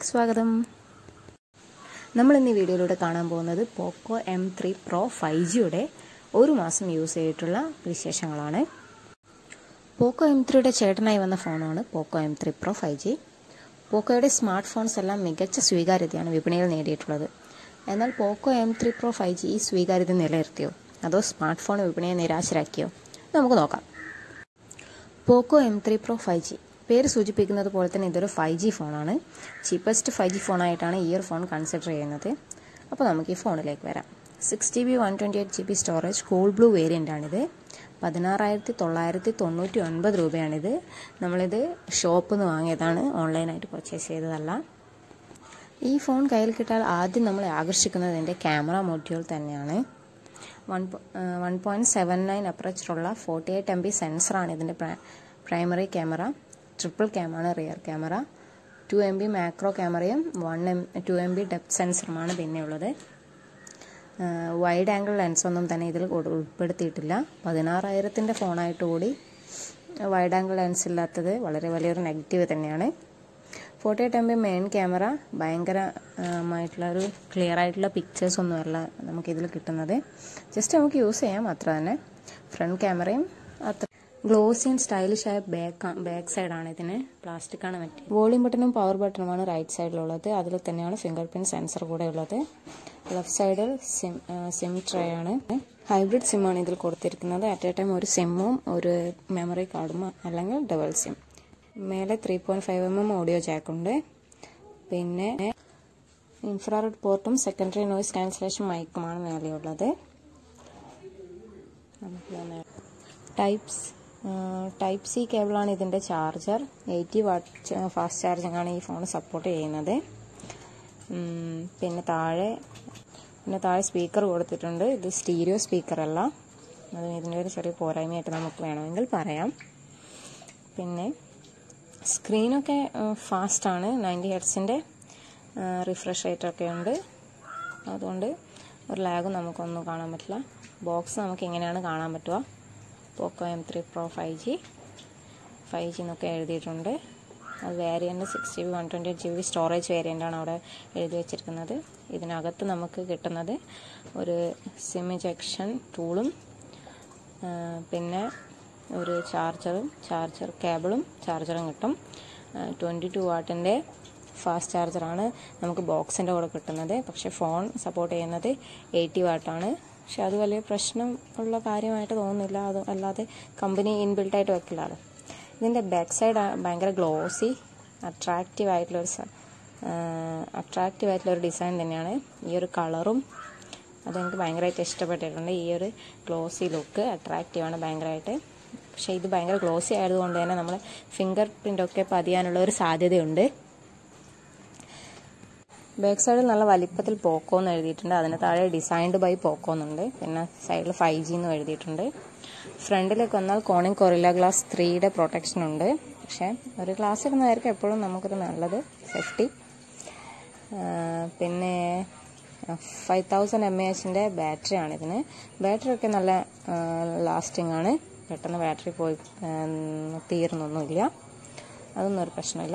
വീഡിയോയിലേക്ക് സ്വാഗതം നമ്മൾ ഇന്ന് ഈ വീഡിയോയിലൂടെ കാണാൻ പോകുന്നത് Poco M three pro five ജിയുടെ ഒരു മാസം യൂസ് ചെയ്തിട്ടുള്ള വിശേഷങ്ങളാണ് പോക്കോ എം ത്രീയുടെ ചേട്ടനായി വന്ന ഫോണാണ് Poco M three pro five G പോക്കോയുടെ സ്മാർട്ട് ഫോൺസ് എല്ലാം മികച്ച സ്വീകാര്യതയാണ് വിപണിയിൽ നേടിയിട്ടുള്ളത് എന്നാൽ Poco M three pro five G ഈ സ്വീകാര്യത നിലനിർത്തിയോ അതോ സ്മാർട്ട് ഫോൺ വിപണിയെ നിരാശരാക്കിയോ നമുക്ക് നോക്കാം Poco M three pro five G പേര് സൂചിപ്പിക്കുന്നത് പോലെ തന്നെ ഇതൊരു ഫൈവ് ജി ഫോണാണ് ചീപ്പസ്റ്റ് ഫൈവ് ജി ഫോണായിട്ടാണ് ഈ ഒരു ഫോൺ കൺസിഡർ ചെയ്യുന്നത് അപ്പോൾ നമുക്ക് ഈ ഫോണിലേക്ക് വരാം six G B one twenty eight G B storage cool blue വേരിയൻ്റാണിത് പതിനാറായിരത്തി തൊള്ളായിരത്തി തൊണ്ണൂറ്റി ഒൻപത് രൂപയാണിത് നമ്മളിത് ഷോപ്പിൽ നിന്ന് വാങ്ങിയതാണ് ഓൺലൈനായിട്ട് പർച്ചേസ് ചെയ്തതല്ല ഈ ഫോൺ കയ്യിൽ കിട്ടാൽ ആദ്യം നമ്മളെ ആകർഷിക്കുന്നത് ഇതിൻ്റെ ക്യാമറ മൊഡ്യൂൾ തന്നെയാണ് one one point seven nine അപ്രച്ചറുള്ള ഫോർട്ടി എയ്റ്റ് എം ബി സെൻസറാണ് ഇതിൻ്റെ പ്രൈമറി ക്യാമറ ട്രിപ്പിൾ ക്യാമാണ് rear camera two M B macro ക്യാമറയും one M two M B depth സെൻസറുമാണ് പിന്നെയുള്ളത് വൈഡ് ആംഗിൾ ലെൻസൊന്നും തന്നെ ഇതിൽ ഉൾപ്പെടുത്തിയിട്ടില്ല പതിനാറായിരത്തിൻ്റെ ഫോണായിട്ട് കൂടി വൈഡ് ആംഗിൾ ലെൻസ് ഇല്ലാത്തത് വളരെ വലിയൊരു നെഗറ്റീവ് തന്നെയാണ് forty eight M B main camera ഭയങ്കരമായിട്ടുള്ള ഒരു ക്ലിയർ ആയിട്ടുള്ള പിക്ചേഴ്സ് ഒന്നുമല്ല നമുക്കിതിൽ കിട്ടുന്നത് ജസ്റ്റ് നമുക്ക് യൂസ് ചെയ്യാം അത്ര തന്നെ ഫ്രണ്ട് ക്യാമറയും അത്ര ഗ്ലോസി ആൻഡ് സ്റ്റൈലിഷ് ആയ ബാക്ക് ബാക്ക് സൈഡാണ് ഇതിന് പ്ലാസ്റ്റിക് ആണ് മറ്റേ വോളിയം ബട്ടണും പവർ ബട്ടണുമാണ് റൈറ്റ് സൈഡിലുള്ളത് അതിൽ തന്നെയാണ് ഫിംഗർ പ്രിന്റ് സെൻസർ കൂടെ ഉള്ളത് ലെഫ്റ്റ് സൈഡിൽ സിം സിം ട്രേ ആണ് ഹൈബ്രിഡ് സിമ്മാണ് ഇതിൽ കൊടുത്തിരിക്കുന്നത് അറ്റ് എ ടൈം ഒരു സിമ്മും ഒരു മെമ്മറി കാർഡും അല്ലെങ്കിൽ ഡബിൾ സിം മേലെ three point five M M audio ജാക്കുണ്ട് പിന്നെ ഇൻഫ്രാറെഡ് പോർട്ടും സെക്കൻഡറി നോയിസ് ക്യാൻസലേഷൻ മൈക്കുമാണ് മേലെയുള്ളത് ടൈപ്സ് ടൈപ്പ് സി കേബിളാണ് ഇതിൻ്റെ charger eighty watt fast charging ആണ് ഈ ഫോൺ സപ്പോർട്ട് ചെയ്യുന്നത് പിന്നെ താഴെ പിന്നെ താഴെ സ്പീക്കർ കൊടുത്തിട്ടുണ്ട് ഇത് സ്റ്റീരിയോ സ്പീക്കറല്ല അത് ഇതിൻ്റെ ഒരു ചെറിയ പോരായ്മയായിട്ട് നമുക്ക് വേണമെങ്കിൽ പറയാം പിന്നെ സ്ക്രീനൊക്കെ ഫാസ്റ്റാണ് നയൻറ്റി ഹെഡ്സിൻ്റെ റിഫ്രഷ് റേറ്റ് ഒക്കെ ഉണ്ട് അതുകൊണ്ട് ഒരു ലാഗും നമുക്കൊന്നും കാണാൻ പറ്റില്ല ബോക്സ് നമുക്ക് എങ്ങനെയാണ് കാണാൻ പറ്റുക Poco M three pro five G five G എന്നൊക്കെ എഴുതിയിട്ടുണ്ട് അത് variant six G B one twenty eight G B storage വേരിയൻ്റാണ് അവിടെ എഴുതി വെച്ചിരിക്കുന്നത് ഇതിനകത്ത് നമുക്ക് കിട്ടുന്നത് ഒരു സിം ജക്ഷൻ ടൂളും പിന്നെ ഒരു ചാർജറും ചാർജർ കേബിളും ചാർജറും കിട്ടും ട്വൻറ്റി ടു വാട്ടിൻ്റെ ഫാസ്റ്റ് ചാർജറാണ് നമുക്ക് ബോക്സിൻ്റെ കൂടെ കിട്ടുന്നത് പക്ഷേ ഫോൺ സപ്പോർട്ട് ചെയ്യുന്നത് എയ്റ്റി വാട്ടാണ് പക്ഷെ അത് വലിയ പ്രശ്നം ഉള്ള കാര്യമായിട്ട് തോന്നുന്നില്ല അത് അല്ലാതെ കമ്പനി ഇൻബിൽട്ടായിട്ട് വെക്കില്ലല്ലോ ഇതിൻ്റെ ബാക്ക് സൈഡ് ഭയങ്കര ഗ്ലോസി അട്രാക്റ്റീവ് ആയിട്ടുള്ളൊരു അട്രാക്റ്റീവ് ആയിട്ടുള്ള ഒരു ഡിസൈൻ തന്നെയാണ് ഈ ഒരു കളറും അതെനിക്ക് ഭയങ്കരമായിട്ട് ഇഷ്ടപ്പെട്ടിട്ടുണ്ട് ഈ ഒരു ഗ്ലോസി ലുക്ക് അട്രാക്റ്റീവാണ് ഭയങ്കരമായിട്ട് പക്ഷേ ഇത് ഭയങ്കര ഗ്ലോസി ആയതുകൊണ്ട് തന്നെ നമ്മൾ ഫിംഗർ പ്രിൻ്റൊക്കെ പതിയാനുള്ള ഒരു സാധ്യതയുണ്ട് ബാക്ക് സൈഡിൽ നല്ല വലിപ്പത്തിൽ പോക്കോ എന്ന് എഴുതിയിട്ടുണ്ട് അതിന് താഴെ ഡിസൈൻഡ് ബൈ പോക്കോ എന്നുണ്ട് പിന്നെ സൈഡിൽ ഫൈവ് ജി എന്നും എഴുതിയിട്ടുണ്ട് ഫ്രണ്ടിലേക്ക് വന്നാൽ കോണിങ് കൊറില്ല ഗ്ലാസ് ത്രീയുടെ പ്രൊട്ടക്ഷൻ ഉണ്ട് പക്ഷേ ഒരു ഗ്ലാസ് ഇടുന്നതായിരിക്കും എപ്പോഴും നമുക്കൊരു നല്ലത് സേഫ്റ്റി പിന്നെ ഫൈവ് തൗസൻഡ് എം എ എച്ചിൻ്റെ ബാറ്ററി ആണ് ഇതിന് ബാറ്ററി ഒക്കെ നല്ല ലാസ്റ്റിംഗ് ആണ് പെട്ടെന്ന് ബാറ്ററി പോയി തീർന്നൊന്നുമില്ല അതൊന്നും ഒരു പ്രശ്നമില്ല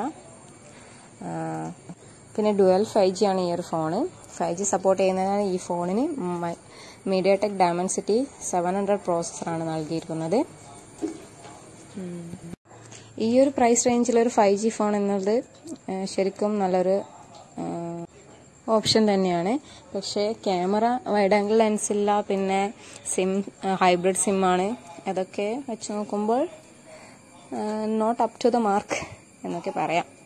പിന്നെ ഡുവൽ ഫൈവ് ജി ആണ് ഈ ഒരു ഫോണ് ഫൈവ് ജി സപ്പോർട്ട് ചെയ്യുന്നതിനാണ് ഈ ഫോണിന് MediaTek Dimensity seven hundred പ്രോസസ്സറാണ് നൽകിയിരിക്കുന്നത് ഈ ഒരു പ്രൈസ് റേഞ്ചിൽ ഒരു ഫൈവ് ജി ഫോൺ എന്നുള്ളത് ശരിക്കും നല്ലൊരു ഓപ്ഷൻ തന്നെയാണ് പക്ഷേ ക്യാമറ വൈഡ് ആംഗിൾ ലെൻസ് ഇല്ല പിന്നെ സിം ഹൈബ്രിഡ് സിമ്മാണ് അതൊക്കെ വെച്ച് നോക്കുമ്പോൾ not up to the mark എന്നൊക്കെ പറയാം